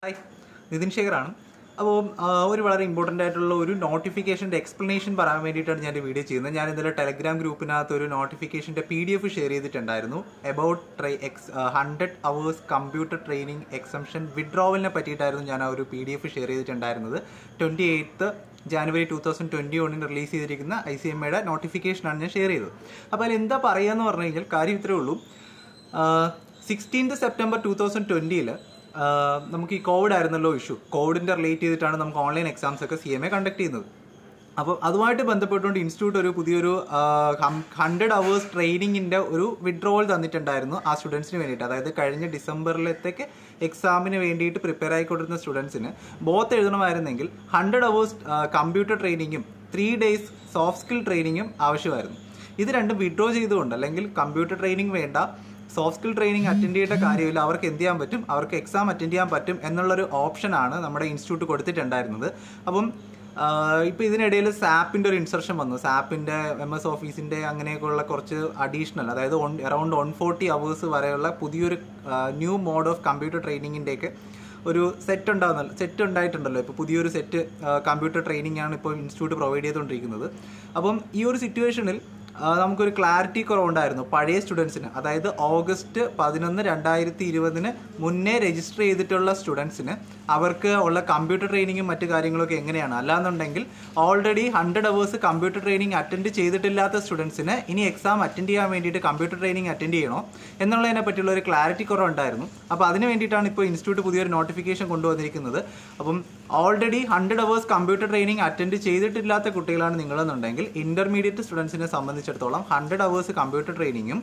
hi Nitin ശേഖറാണ് അപ്പോൾ ഒരു വളരെ ഇമ്പോർട്ടൻ്റ് ആയിട്ടുള്ള ഒരു നോട്ടിഫിക്കേഷൻ്റെ എക്സ്പ്ലനേഷൻ പറയാൻ വേണ്ടിയിട്ടാണ് ഞാൻ ഈ വീഡിയോ ചെയ്യുന്നത് ഞാൻ ഇന്നലെ ടെലഗ്രാം ഗ്രൂപ്പിനകത്ത് ഒരു നോട്ടിഫിക്കേഷൻ്റെ പി ഡി എഫ് ഷെയർ ചെയ്തിട്ടുണ്ടായിരുന്നു അബൌട്ട് ട്രൈ എക്സ് hundred hours computer training exemption വിഡ്രോവലിനെ പറ്റിയിട്ടായിരുന്നു ഞാൻ ആ ഒരു പി ഡി എഫ് ഷെയർ ചെയ്തിട്ടുണ്ടായിരുന്നത് twenty eighth January two thousand twenty വണ്ണിന് റിലീസ് ചെയ്തിരിക്കുന്ന ഐ സി എം എയുടെ നോട്ടിഫിക്കേഷനാണ് ഞാൻ ഷെയർ ചെയ്തത് അപ്പോൾ അതിൽ എന്താ പറയുക എന്ന് പറഞ്ഞു കഴിഞ്ഞാൽ കാര്യം ഇത്രയേ ഉള്ളൂ സിക്സ്റ്റീൻത് സെപ്റ്റംബർ ടൂ തൗസൻഡ് ട്വൻറ്റിയിൽ നമുക്ക് ഈ കോവിഡ് ആയിരുന്നല്ലോ ഇഷ്യൂ കോവിഡിൻ്റെ റിലേറ്റ് ചെയ്തിട്ടാണ് നമുക്ക് ഓൺലൈൻ എക്സാംസ് ഒക്കെ സി എം എ കണ്ടക്ട് ചെയ്യുന്നത് അപ്പോൾ അതുമായിട്ട് ബന്ധപ്പെട്ടുകൊണ്ട് ഇൻസ്റ്റിറ്റ്യൂട്ട് ഒരു പുതിയൊരു ഹൺഡ്രഡ് അവേഴ്സ് ട്രെയിനിങ്ങിൻ്റെ ഒരു വിഡ്രോവൽ തന്നിട്ടുണ്ടായിരുന്നു ആ സ്റ്റുഡൻസിന് വേണ്ടിയിട്ട് അതായത് കഴിഞ്ഞ ഡിസംബറിലത്തേക്ക് എക്സാമിന് വേണ്ടിയിട്ട് പ്രിപ്പയർ ആയിക്കൊണ്ടിരുന്ന സ്റ്റുഡൻസിന് ബോത്ത് എഴുതണമായിരുന്നെങ്കിൽ ഹൺഡ്രഡ് അവേഴ്സ് കമ്പ്യൂട്ടർ ട്രെയിനിങ്ങും ത്രീ ഡേയ്സ് സോഫ്റ്റ് സ്കിൽ ട്രെയിനിങ്ങും ആവശ്യമായിരുന്നു ഇത് രണ്ടും വിഡ്രോ ചെയ്തുകൊണ്ട് അല്ലെങ്കിൽ കമ്പ്യൂട്ടർ ട്രെയിനിങ് വേണ്ട സോഫ്റ്റ് സ്കിൽ ട്രെയിനിങ് അറ്റൻഡ് ചെയ്യേണ്ട കാര്യമില്ല അവർക്ക് എന്ത് ചെയ്യാൻ പറ്റും അവർക്ക് എക്സാം അറ്റൻഡ് ചെയ്യാൻ പറ്റും എന്നുള്ളൊരു ഓപ്ഷനാണ് നമ്മുടെ ഇൻസ്റ്റിറ്റ്യൂട്ട് കൊടുത്തിട്ടുണ്ടായിരുന്നത് അപ്പം ഇപ്പോൾ ഇതിനിടയിൽ സാപ്പിൻ്റെ ഒരു ഇൻസർഷൻ വന്നു സാപ്പിൻ്റെ എം എസ് ഓഫീസിൻ്റെ അങ്ങനെയൊക്കെയുള്ള കുറച്ച് അഡീഷണൽ അതായത് one around one forty hours വരെയുള്ള പുതിയൊരു ന്യൂ മോഡ് ഓഫ് കമ്പ്യൂട്ടർ ട്രെയിനിങ്ങിൻ്റെയൊക്കെ ഒരു സെറ്റ് ഉണ്ടാകുന്നല്ലോ സെറ്റ് ഉണ്ടായിട്ടുണ്ടല്ലോ ഇപ്പോൾ പുതിയൊരു സെറ്റ് കമ്പ്യൂട്ടർ ട്രെയിനിങ് ആണ് ഇപ്പോൾ ഇൻസ്റ്റിറ്റ്യൂട്ട് പ്രൊവൈഡ് ചെയ്തുകൊണ്ടിരിക്കുന്നത് അപ്പം ഈ ഒരു സിറ്റുവേഷനിൽ നമുക്കൊരു ക്ലാരിറ്റി കുറവുണ്ടായിരുന്നു പഴയ സ്റ്റുഡൻസിന് അതായത് ഓഗസ്റ്റ് പതിനൊന്ന് രണ്ടായിരത്തി ഇരുപതിന് മുന്നേ രജിസ്റ്റർ ചെയ്തിട്ടുള്ള സ്റ്റുഡൻസിന് അവർക്ക് ഉള്ള കമ്പ്യൂട്ടർ ട്രെയിനിങ്ങും മറ്റു കാര്യങ്ങളൊക്കെ എങ്ങനെയാണ് അല്ലാന്നുണ്ടെങ്കിൽ already hundred hours computer training attend ചെയ്തിട്ടില്ലാത്ത സ്റ്റുഡൻസിന് ഇനി എക്സാം അറ്റൻഡ് ചെയ്യാൻ വേണ്ടിയിട്ട് കമ്പ്യൂട്ടർ ട്രെയിനിങ് അറ്റൻഡ് ചെയ്യണോ എന്നുള്ളതിനെ പറ്റിയുള്ള ഒരു ക്ലാരിറ്റി കുറവുണ്ടായിരുന്നു അപ്പോൾ അതിന് വേണ്ടിയിട്ടാണ് ഇപ്പോൾ ഇൻസ്റ്റിറ്റ്യൂട്ട് പുതിയൊരു നോട്ടിഫിക്കേഷൻ കൊണ്ടുവന്നിരിക്കുന്നത് അപ്പം already hundred hours computer training attend ചെയ്തിട്ടില്ലാത്ത കുട്ടികളാണ് നിങ്ങളെന്നുണ്ടെങ്കിൽ ഇന്റർമീഡിയറ്റ് സ്റ്റുഡൻസിനെ സംബന്ധിച്ചിടത്തോളം ഹൺഡ്രഡ് അവേഴ്സ് കമ്പ്യൂട്ടർ ട്രെയിനിങ്ങും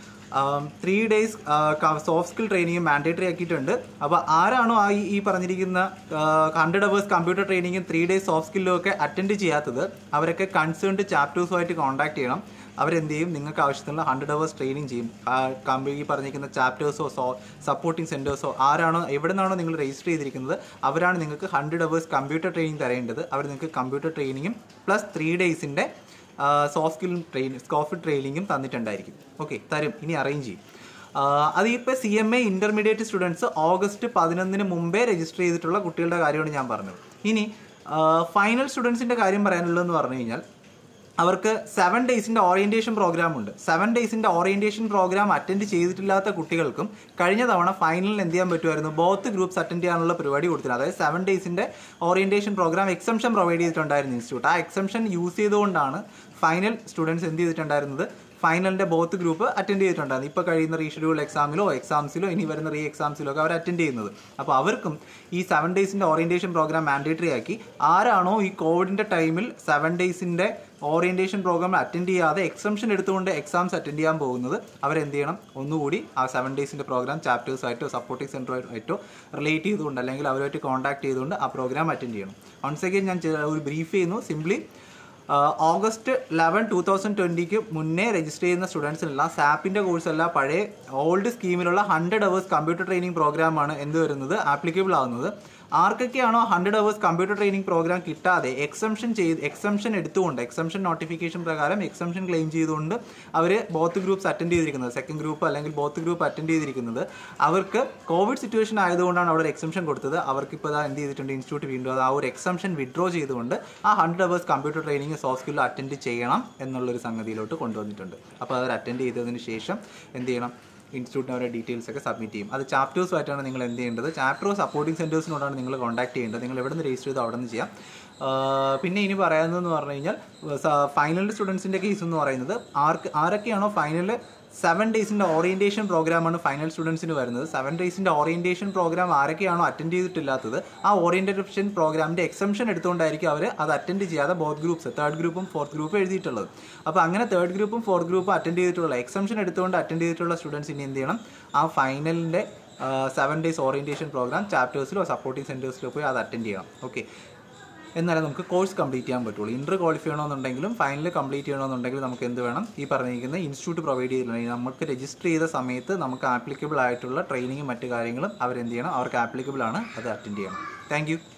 ത്രീ ഡേയ്സ് സോഫ്റ്റ് സ്കിൽ ട്രെയിനിങ്ങും മാൻഡേറ്ററി ആക്കിയിട്ടുണ്ട് അപ്പോൾ ആരാണോ ആ ഈ പറഞ്ഞിരിക്കുന്ന ഹൺഡ്രഡ് അവേഴ്സ് കമ്പ്യൂട്ടർ ട്രെയിനിങ്ങും ത്രീ ഡേയ്സ് സോഫ്റ്റ് സ്കില്ലും ഒക്കെ അറ്റൻഡ് ചെയ്യാത്തത് അവരൊക്കെ കൺസേൺഡ് ചാപ്റ്റേഴ്സുമായിട്ട് കോൺടാക്ട് ചെയ്യണം അവരെന്ത് ചെയ്യും നിങ്ങൾക്ക് ആവശ്യത്തിനുള്ള ഹൺഡ്രഡ് അവേഴ്സ് ട്രെയിനിങ് ചെയ്യും ഈ പറഞ്ഞിരിക്കുന്ന ചാപ്റ്റേഴ്സോ സോ സപ്പോർട്ടിംഗ് സെൻറ്റേഴ്സോ ആരാണോ എവിടെ നിന്നാണോ നിങ്ങൾ രജിസ്റ്റർ ചെയ്തിരിക്കുന്നത് അവരാണ് നിങ്ങൾക്ക് ഹൺഡ്രഡ് അവേഴ്സ് കമ്പ്യൂട്ടർ ട്രെയിനിങ് തരേണ്ടത് അവർ നിങ്ങൾക്ക് കമ്പ്യൂട്ടർ ട്രെയിനിങ്ങും പ്ലസ് ത്രീ ഡേയ്സിൻ്റെ സോഫ്റ്റ് സ്കിൽ ട്രെയിൻ സോഫ്റ്റ് ട്രെയിനിങ്ങും തന്നിട്ടുണ്ടായിരിക്കും ഓക്കെ തരും ഇനി അറേഞ്ച് ചെയ്യും അത് ഇപ്പോൾ C M A intermediate students August പതിനൊന്നിന് മുമ്പേ രജിസ്റ്റർ ചെയ്തിട്ടുള്ള കുട്ടികളുടെ കാര്യമാണ് ഞാൻ പറഞ്ഞത് ഇനി ഫൈനൽ സ്റ്റുഡൻസിൻ്റെ കാര്യം പറയാനുള്ളതെന്ന് പറഞ്ഞു കഴിഞ്ഞാൽ അവർക്ക് സെവൻ ഡേയ്സിൻ്റെ ഓറിയൻറ്റേഷൻ പ്രോഗ്രാം ഉണ്ട് സെവൻ ഡേയ്സിൻ്റെ ഓറിയൻറ്റേഷൻ പ്രോഗ്രാം അറ്റൻഡ് ചെയ്തിട്ടില്ലാത്ത കുട്ടികൾക്കും കഴിഞ്ഞ തവണ ഫൈനലിൽ എന്ത് ചെയ്യാൻ പറ്റുമായിരുന്നു ബോത്ത് ഗ്രൂപ്പ്സ് അറ്റൻഡ് ചെയ്യാനുള്ള പരിപാടി കൊടുത്തില്ല അതായത് സെവൻ ഡേയ്സിൻ്റെ ഓറിയൻറ്റേഷൻ പ്രോഗ്രാം എക്സംഷൻ പ്രൊവൈഡ് ചെയ്തിട്ടുണ്ടായിരുന്നു ഇൻസ്റ്റിറ്റ്യൂട്ട് ആ എക്സംഷൻ യൂസ് ചെയ്തുകൊണ്ടാണ് ഫൈനൽ സ്റ്റുഡൻസ് എന്ത് ചെയ്തിട്ടുണ്ടായിരുന്നത് ഫൈനലിൻ്റെ ബോത്ത് ഗ്രൂപ്പ് അറ്റൻഡ് ചെയ്തിട്ടുണ്ടായിരുന്നു ഇപ്പോൾ കഴിയുന്ന റീഷെഡ്യൂൾ എക്സാമിലോ എക്സാംസിലോ ഇനി വരുന്ന റീ എക്സാംസിലോ ഒക്കെ അവർ അറ്റൻഡ് ചെയ്യുന്നത് അപ്പോൾ അവർക്കും ഈ സെവൻ ഡേയ്സിൻ്റെ ഓറിയൻറ്റേഷൻ പ്രോഗ്രാം മാൻഡേറ്ററി ആക്കി ആരാണോ ഈ കോവിഡിൻ്റെ ടൈമിൽ സെവൻ ഡേയ്സിൻ്റെ ഓറിയൻറ്റേഷൻ പ്രോഗ്രാം അറ്റൻഡ് ചെയ്യാതെ എക്സംഷൻ എടുത്തുകൊണ്ട് എക്സാംസ് അറ്റൻഡ് ചെയ്യാൻ പോകുന്നത് അവരെന്ത് ചെയ്യണം ഒന്നുകൂടി ആ സെവൻ ഡേയ്സിൻ്റെ പ്രോഗ്രാം ചാപ്റ്റേഴ്സായിട്ടോ സപ്പോർട്ടിംഗ് സെൻറ്ററായിട്ടോ റിലേറ്റ് ചെയ്തുകൊണ്ട് അല്ലെങ്കിൽ അവരുമായിട്ട് കോൺടാക്ട് ചെയ്തുകൊണ്ട് ആ പ്രോഗ്രാം അറ്റൻഡ് ചെയ്യണം വൺസ് അഗൈൻ ഞാൻ ഒരു ബ്രീഫ് ചെയ്യുന്നു simply August eleven two thousand ട്വൻറ്റിക്ക് മുന്നേ രജിസ്റ്റർ ചെയ്യുന്ന സ്റ്റുഡൻസിനെല്ലാം സാപ്പിൻ്റെ കോഴ്സ് അല്ല പഴയ ഓൾഡ് സ്കീമിലുള്ള ഹൺഡ്രഡ് അവേഴ്സ് കമ്പ്യൂട്ടർ ട്രെയിനിങ് പ്രോഗ്രാമാണ് എന്ത് വരുന്നത് ആപ്ലിക്കബിൾ ആവുന്നത് ആർക്കൊക്കെയാണോ hundred hours computer training program കിട്ടാതെ എക്സംഷൻ ചെയ്ത് എക്സംഷൻ എടുത്തുകൊണ്ട് എക്സംഷൻ നോട്ടിഫിക്കേഷൻ പ്രകാരം എക്സംഷൻ ക്ലെയിം ചെയ്തുകൊണ്ട് അവർ ബോത്ത് ഗ്രൂപ്പ്സ് അറ്റൻഡ് ചെയ്തിരിക്കുന്നത് സെക്കൻഡ് ഗ്രൂപ്പ് അല്ലെങ്കിൽ ബോത്ത് ഗ്രൂപ്പ് അറ്റൻഡ് ചെയ്തിരിക്കുന്നത് അവർക്ക് കോവിഡ് സിറ്റുവേഷൻ ആയതുകൊണ്ടാണ് അവിടെ എക്സംഷൻ കൊടുത്തത് അവർക്ക് ഇപ്പോൾ എന്ത് ചെയ്തിട്ടുണ്ട് ഇൻസ്റ്റിറ്റ്യൂട്ട് വീണ്ടും അത് ആ ഒരു എക്സംഷൻ വിഡ്രോ ചെയ്തുകൊണ്ട് ആ hundred hours computer training soft skill attend ചെയ്യണം എന്നുള്ളൊരു സംഗതിയിലോട്ട് കൊണ്ടുവന്നിട്ടുണ്ട് അപ്പോൾ അവർ അറ്റൻഡ് ചെയ്തതിന് ശേഷം എന്ത് ചെയ്യണം ഇൻസ്റ്റിറ്റ്യൂട്ടിന് അവരുടെ ഡീറ്റെയിൽസ് ഒക്കെ സബ്മിറ്റ് ചെയ്യും അത് ചാപ്റ്റേഴ്സുമായിട്ടാണ് നിങ്ങൾ എന്ത് ചെയ്യേണ്ടത് ചാപ്റ്ററോ സപ്പോർട്ടിംഗ് സെൻറ്റേഴ്സിനോടാണ് നിങ്ങൾ കോൺടാക്ട് ചെയ്യേണ്ടത് നിങ്ങൾ എവിടെ നിന്ന് രജിസ്റ്റർ ചെയ്ത് അവിടെ നിന്ന് ചെയ്യാം പിന്നെ ഇനി പറയാവുന്നതെന്ന് പറഞ്ഞു കഴിഞ്ഞാൽ ഫൈനൽ സ്റ്റുഡൻസിൻ്റെ കേസ് എന്ന് പറയുന്നത് ആർക്ക് ആരൊക്കെയാണോ ഫൈനൽ സെവൻ ഡേയ്സിൻ്റെ ഓറിയൻറ്റേഷൻ പ്രോഗ്രാമാണ് ഫൈനൽ സ്റ്റുഡൻസിന് വരുന്നത് സെവൻ ഡേയ്സിൻ്റെ ഓറിയൻറ്റേഷൻ പ്രോഗ്രാം ആരൊക്കെയാണോ അറ്റൻഡ് ചെയ്തിട്ടില്ലാത്തത് ആ ഓറിയൻറ്റേഷൻ പ്രോഗ്രാമിൻ്റെ എക്സംഷൻ എടുത്തുകൊണ്ടായിരിക്കും അവർ അത് അറ്റൻഡ് ചെയ്യാതെ ബോത്ത് ഗ്രൂപ്പ്സ് തേർഡ് ഗ്രൂപ്പും ഫോർത്ത് ഗ്രൂപ്പും എഴുതിയിട്ടുള്ളത് അപ്പോൾ അങ്ങനെ തേർഡ് ഗ്രൂപ്പും ഫോർത്ത് ഗ്രൂപ്പും അറ്റൻഡ് ചെയ്തിട്ടുള്ള എക്സംഷൻ എടുത്തുകൊണ്ട് അറ്റൻഡ് ചെയ്തിട്ടുള്ള സ്റ്റുഡൻസ് ഇനി എന്ത് ചെയ്യണം ആ ഫൈനലിൻ്റെ സെവൻ ഡേയ്സ് ഓറിയൻറ്റേഷൻ പ്രോഗ്രാം ചാപ്റ്റേഴ്സിലോ സപ്പോർട്ടിംഗ് സെൻറ്റേഴ്സിലോ പോയി അത് അറ്റൻഡ് ചെയ്യണം ഓക്കെ എന്നാലേ നമുക്ക് കോഴ്സ് കംപ്ലീറ്റ് ചെയ്യാൻ പറ്റുള്ളൂ ഇൻ്റർ ക്വാളിഫൈ ചെയ്യണമെന്നുണ്ടെങ്കിലും ഫൈനൽ കംപ്ലീറ്റ് ചെയ്യണമെന്നുണ്ടെങ്കിലും നമുക്ക് എന്ത് വേണം ഈ പറഞ്ഞിരിക്കുന്ന ഇൻസ്റ്റിറ്റ്യൂട്ട് പ്രൊവൈഡ് ചെയ്തിട്ടുണ്ടെങ്കിൽ നമുക്ക് രജിസ്റ്റർ ചെയ്ത സമയത്ത് നമുക്ക് ആപ്ലിക്കബിൾ ആയിട്ടുള്ള ട്രെയിനിങ്ങും മറ്റു കാര്യങ്ങളും അവരെന്ത് ചെയ്യണം അവർക്ക് ആപ്ലിക്കബിൾ ആണ് അത് അറ്റൻഡ് ചെയ്യണം താങ്ക്